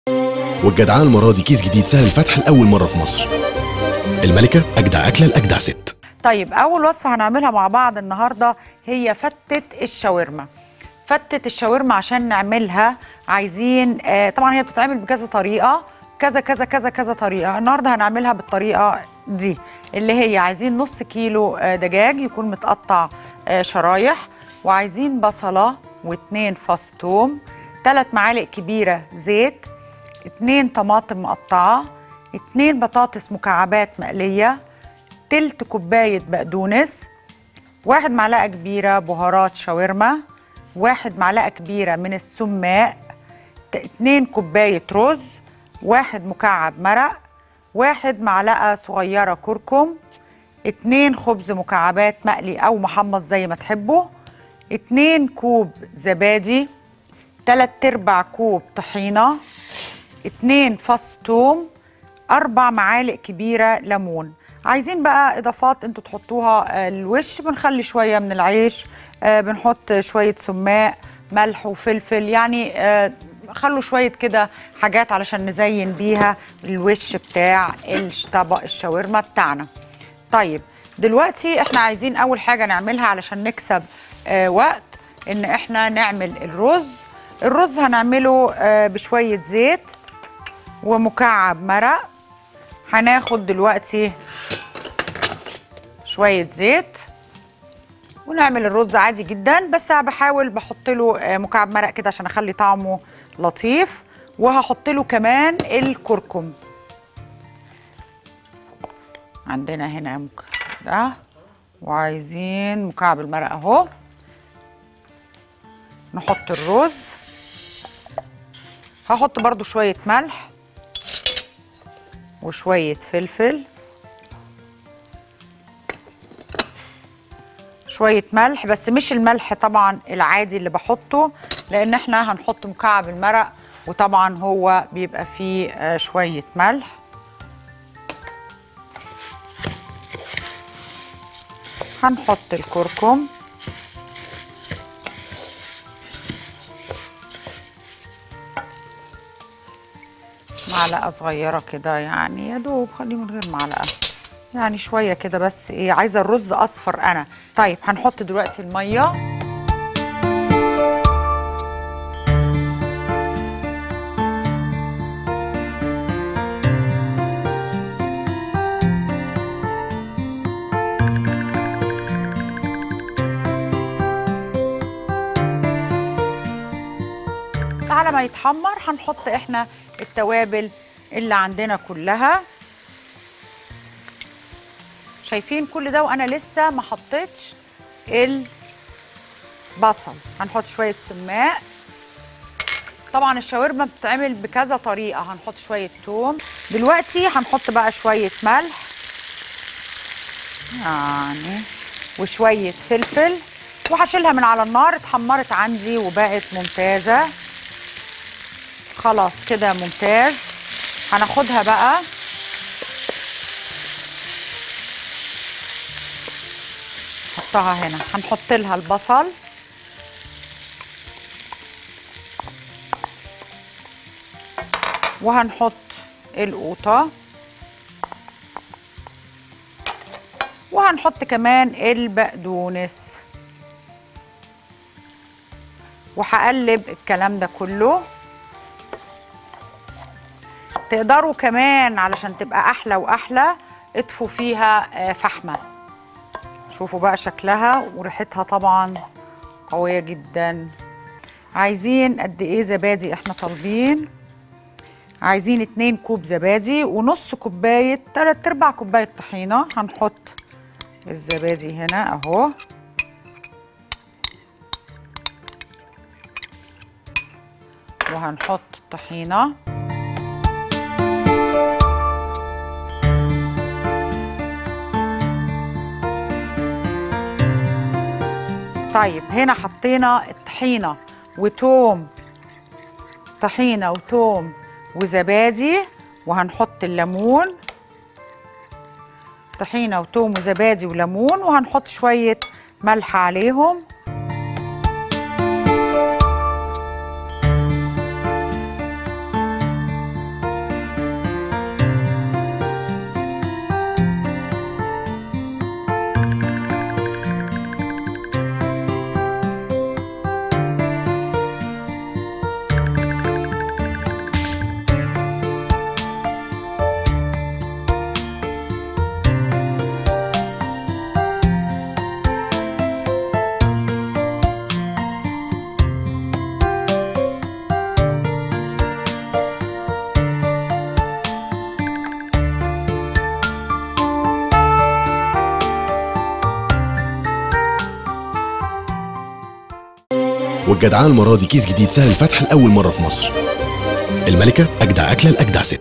والجدعان المرة دي كيس جديد سهل الفتح لأول مرة في مصر الملكة أجدع أكلة لأجدع ست طيب اول وصفه هنعملها مع بعض النهارده هي فتة الشاورما فتة الشاورما عشان نعملها عايزين آه طبعا هي بتتعمل بكذا طريقه كذا كذا كذا كذا طريقه النهارده هنعملها بالطريقه دي اللي هي عايزين نص كيلو آه دجاج يكون متقطع آه شرايح وعايزين بصله واتنين فص توم ثلاث معالق كبيره زيت اتنين طماطم مقطعه اتنين بطاطس مكعبات مقليه تلت كوباية بقدونس واحد معلقة كبيرة بهارات شاورما واحد معلقة كبيرة من السماق ت- اتنين كوباية رز واحد مكعب مرق واحد معلقة صغيرة كركم اتنين خبز مكعبات مقلي أو محمص زي ما تحبوا اتنين كوب زبادي تلات ارباع كوب طحينة اتنين فص توم اربع معالق كبيره ليمون عايزين بقى اضافات انتوا تحطوها آه، الوش بنخلي شويه من العيش آه، بنحط شويه سماق ملح وفلفل يعني آه، خلوا شويه كده حاجات علشان نزين بيها الوش بتاع الش- طبق الشاورما بتاعنا طيب دلوقتي احنا عايزين اول حاجه نعملها علشان نكسب آه وقت ان احنا نعمل الرز الرز هنعمله آه بشويه زيت ومكعب مرق هناخد دلوقتي شوية زيت ونعمل الرز عادي جدا بس أنا بحاول بحط له آه، مكعب مرق كده عشان اخلي طعمه لطيف وهحط له كمان الكركم عندنا هنا مكعب ده وعايزين مكعب المرق اهو نحط الرز هحط برضو شوية ملح وشوية فلفل شوية ملح بس مش الملح طبعا العادي اللي بحطه لأن احنا هنحط مكعب المرق وطبعا هو بيبقى فيه آه، شوية ملح هنحط الكركم معلقة صغيرة كده يعني يا دوب خليه من غير معلقة يعني شوية كده بس ايه عايزة الرز أصفر أنا طيب هنحط دلوقتي المية على ما يتحمر هنحط احنا التوابل اللي عندنا كلها شايفين كل ده وانا لسه ما حطيتش البصل هنحط شويه سماق طبعا الشاورما بتتعمل بكذا طريقه هنحط شويه توم دلوقتي هنحط بقى شويه ملح يعني وشويه فلفل وهشيلها من على النار اتحمرت عندي وبقت ممتازه خلاص كده ممتاز هناخدها بقى نحطها هنا هنحط لها البصل وهنحط القوطة وهنحط كمان البقدونس وهقلب الكلام ده كله تقدروا كمان علشان تبقى احلى واحلى اطفوا فيها آه، فحمه شوفوا بقى شكلها وريحتها طبعا قويه جدا عايزين قد ايه زبادي احنا طالبين عايزين اتنين كوب زبادي ونص كوبايه تلات ارباع كوبايه طحينه هنحط الزبادي هنا اهو وهنحط الطحينه طيب هنا حطينا الطحينه وتوم طحينه وتوم وزبادي وهنحط الليمون طحينه وتوم وزبادي وليمون وهنحط شويه ملح عليهم والجدعانة المرة دي كيس جديد سهل الفتح لأول مرة في مصر الملكة أجدع أكلة لأجدع ست